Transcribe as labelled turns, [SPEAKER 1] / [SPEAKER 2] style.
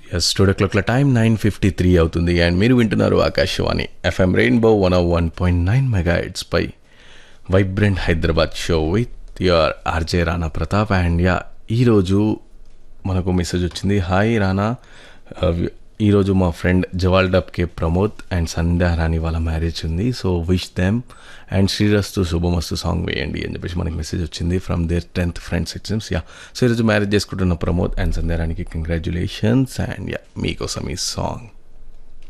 [SPEAKER 1] yes టూ క్లాక్ల time nine fifty three అవుతుంది అండ్ మీరు వింటున్నారు Akashvani FM rainbow one one point nine మెగా పై vibrant Hyderabad show with your RJ Rana Pratap and yeah ఈరోజు మనకు మెసేజ్ వచ్చింది హాయ్ రానా ఆ, ఈరోజు మా ఫ్రెండ్ జవాల్ డబ్కే ప్రమోద్ అండ్ సంధ్యా రాణి వాళ్ళ మ్యారేజ్ ఉంది so wish them and Srirastu Subhamastu song వేయండి అని చెప్పేసి మనకి మెసేజ్ వచ్చింది from their tenth friends it seems yeah so ఈరోజు మ్యారేజ్ చేసుకుంటున్న ప్రమోద్ అండ్ సంధ్యా రాణికి కంగ్రాచులేషన్స్ అండ్ యా మీకోసం ఈ సాంగ్